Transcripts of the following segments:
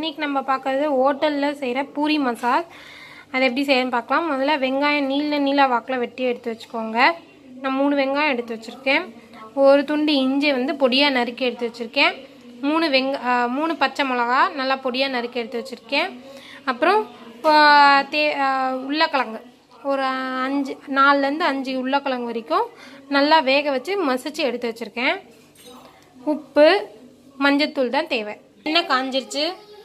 இன்னைக்கு நம்ம பார்க்கறது ஹோட்டலில் செய்கிற பூரி மசால் அது எப்படி செய்யணும்னு பார்க்கலாம் முதல்ல வெங்காயம் நீல நீல வாக்கில் வெட்டி எடுத்து வச்சுக்கோங்க நான் மூணு வெங்காயம் எடுத்து வச்சுருக்கேன் ஒரு துண்டு இஞ்சி வந்து பொடியாக நறுக்கி எடுத்து வச்சுருக்கேன் மூணு வெங்க ஆ, மூணு பச்சை மிளகா நல்லா பொடியாக நறுக்கி எடுத்து வச்சுருக்கேன் அப்புறம் ஆ, தே ஆ, உருளைக்கிழங்கு ஒரு அஞ்சு நாலுலேருந்து அஞ்சு உருளைக்கிழங்கு வரைக்கும் நல்லா வேக வச்சு மசிச்சு எடுத்து வச்சுருக்கேன் உப்பு மஞ்சத்தூள் தான் தேவை எண்ணெய் காஞ்சிருச்சு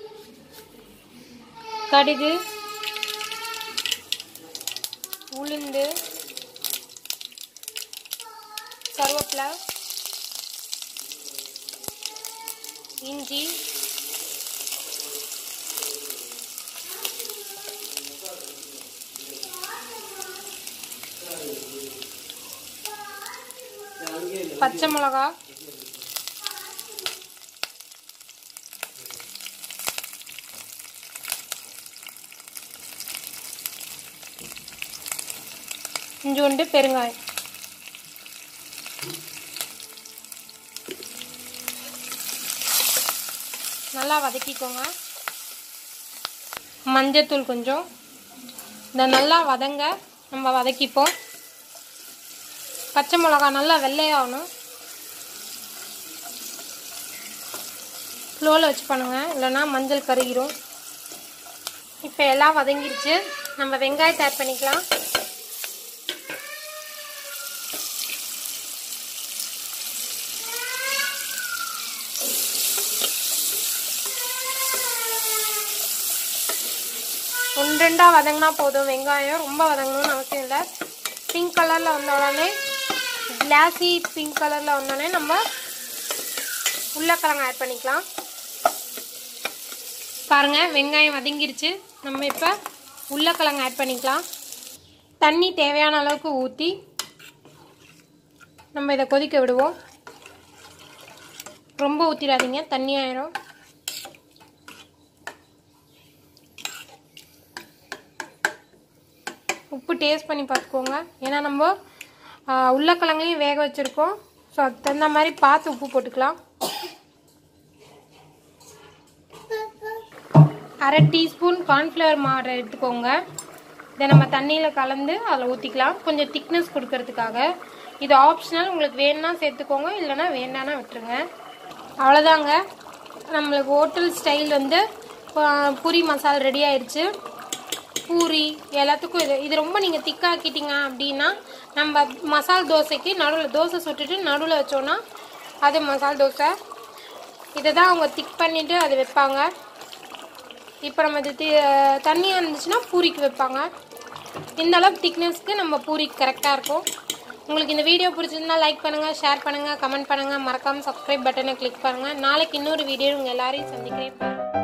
கடுகு உளுந்து கருவேப்பிலை இஞ்சி பச்சை மிளகா கொஞ்சோண்டு பெருங்காயம் நல்லா வதக்கிக்கோங்க மஞ்சத்தூள் கொஞ்சம் இதை நல்லா வதங்க நம்ம வதக்கிப்போம் பச்சை மிளகா நல்லா வெள்ளையாகணும் ஸ்லோவில் வச்சு பண்ணுங்க இல்லைன்னா மஞ்சள் கருகிரும் இப்போ எல்லாம் வதங்கிருச்சு நம்ம வெங்காயத்தை ஆட் பண்ணிக்கலாம் ஒன்று ரெண்டாக வதங்கினா போதும் வெங்காயம் ரொம்ப வதங்கணும்னு அவசியம் இல்லை பிங்க் கலரில் வந்த உடனே கிளாஸி பிங்க் கலரில் வந்தோடனே நம்ம உருளைக்கிழங்கு ஆட் பண்ணிக்கலாம் பாருங்கள் வெங்காயம் வதங்கிருச்சு நம்ம இப்போ உருளைக்கிழங்கு ஆட் பண்ணிக்கலாம் தண்ணி தேவையான அளவுக்கு ஊற்றி நம்ம இதை கொதிக்க விடுவோம் ரொம்ப ஊற்றிடாதீங்க தண்ணி ஆயிரும் உப்பு டேஸ்ட் பண்ணி பார்த்துக்கோங்க ஏன்னா நம்ம ஆ, உருளைக்கிழங்கையும் வேக வச்சுருக்கோம் ஸோ அதுக்கு தகுந்த மாதிரி பார்த்து உப்பு போட்டுக்கலாம் அரை டீஸ்பூன் கார்ன்ஃப்ளவர் மாவு எடுத்துக்கோங்க இதை நம்ம தண்ணியில் கலந்து அதில் ஊற்றிக்கலாம் கொஞ்சம் திக்னஸ் கொடுக்கறதுக்காக இது ஆப்ஷனல் உங்களுக்கு வேணும்னா சேர்த்துக்கோங்க இல்லைன்னா வேண்டாம்னா விட்டுருங்க அவ்வளோதாங்க நம்மளுக்கு ஹோட்டல் ஸ்டைல் வந்து ஆ, பூரி மசால் ரெடி ஆயிடுச்சு பூரி எல்லாத்துக்கும் இது இது ரொம்ப நீங்கள் திக்காக்கிட்டீங்க அப்படின்னா நம்ம மசால் தோசைக்கு நடுவில் தோசை சுட்டுட்டு நடுவில் வச்சோன்னா அது மசால் தோசை இதை தான் அவங்க திக் பண்ணிவிட்டு அது வைப்பாங்க இப்போ நம்ம இது தி தண்ணியாக இருந்துச்சுன்னா பூரிக்கு வைப்பாங்க இந்த அளவுக்கு திக்னஸ்க்கு நம்ம பூரிக்கு கரெக்டாக இருக்கும் உங்களுக்கு இந்த வீடியோ பிடிச்சிருந்தா லைக் பண்ணுங்கள் ஷேர் பண்ணுங்கள் கமெண்ட் பண்ணுங்கள் மறக்காமல் சப்ஸ்கிரைப் பட்டனை கிளிக் பண்ணுங்கள் நாளைக்கு இன்னொரு வீடியோ உங்கள் எல்லாரையும் சந்திக்கிறேன்